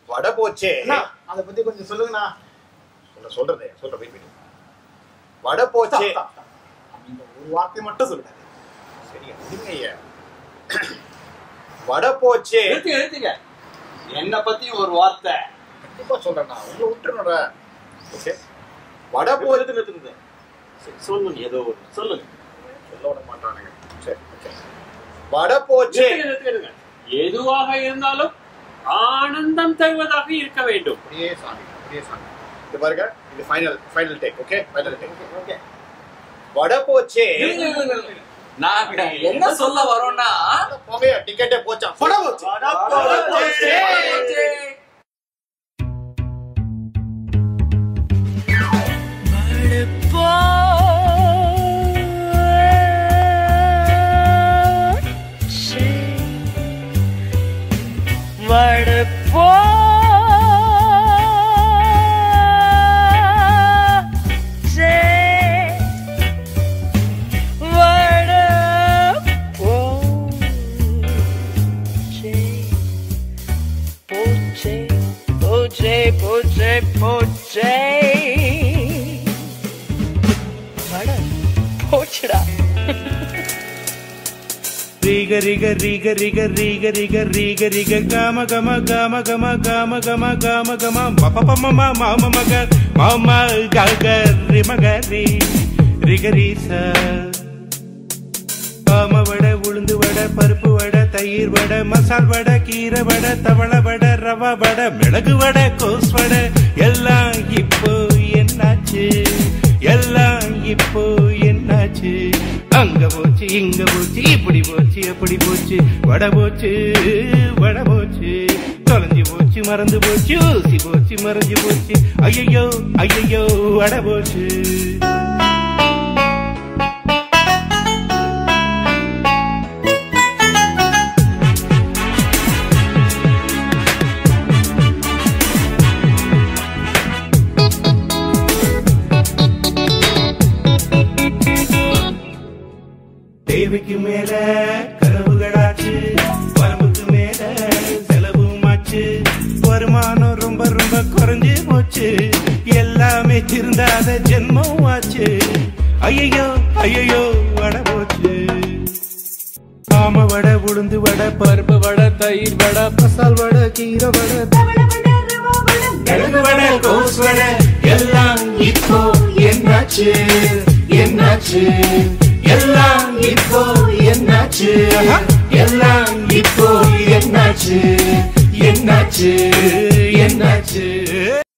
வட போச்சே அண்ணா, அதை பத்தி கொஞ்சம் சொல்லுங்கண்ணா சொல்ல சொல்றதே சொல்ற வெயிட் பண்ணி வட போச்சே Stop, stop, stop. நீங்க ஒரு வார்த்தை மட்டும் சொல்லுங்க சரிங்க இருங்க ஐயா வட போச்சே நிறுத்துங்க நிறுத்துங்க என்ன பத்தி ஒரு வார்த்தை கண்டிப்பா சொல்றேன் நான் உங்களை விட்டுறேன்டா ஓகே வட நிறுத்து, போச்சு நிறுத்து, நிறுத்துங்க சரி, சொல்லுங்க ஏதோ ஒரு சொல்லுங்க சொல்ல விட மாட்டானுங்க சரி ஓகே வட போச்சே நிறுத்துங்க, நிறுத்துங்க, நிறுத்துங்க. எதுவாக இருந்தாலும் ஆனந்தம் தருவதாக இருக்க வேண்டும் அப்படியே சாமி அப்படியே சாமி இது பாருங்க இது final final take okay final take okay வட போச்சே இருங்க, இருங்க, இருங்க. நாங்க என்ன சொல்ல வரோம்னா போகையா டிக்கெட்டே போச்சா வட போச்சு வட போச்சே. ரிக ரிக ரிக ரிக ரிக ரிக ரிக ரிக கம கம கம கம கம கம கம கம மப மம மாம மக மாம கக ரி மக ரி ரிக ரிச காம வடை உளுந்து வடை பருப்பு வடை தயிர் வடை மசால் வடை கீரை வடை தவள வடை ரவா வடை மிளகு வடை கோஸ் வடை எல்லாம் இப்போ என்னாச்சு எல்லாம் இப்போ என்னாச்சு அங்க போச்சு இங்க போச்சு இப்படி போச்சு அப்படி போச்சு வடை போச்சு வடை போச்சு தொலைஞ்சு போச்சு மறந்து போச்சு ஊசி போச்சு மறைஞ்சு போச்சு ஐயையோ ஐயையோ வடை போச்சு தேவைக்கு மேல கனவுகளாச்சு வரம்புக்கு மேல செலவும் ஆச்சு வருமானம் ரொம்ப ரொம்ப குறைஞ்சு போச்சு எல்லாமே திருந்தாத ஜென்மம் ஆச்சு ஐயையோ ஐயையோ வட போச்சு ஆம வடை உளுந்து வடை பருப்பு வடை தயிர் வடை மசால் வடை கீரை வடை கிழங்கு வடை கோஸ் வடை எல்லாம் இப்போ என்னாச்சு என்னாச்சு எல்லாம் இப்போ என்னாச்சு எல்லாம் இப்போ என்னாச்சு என்னாச்சு என்னாச்சு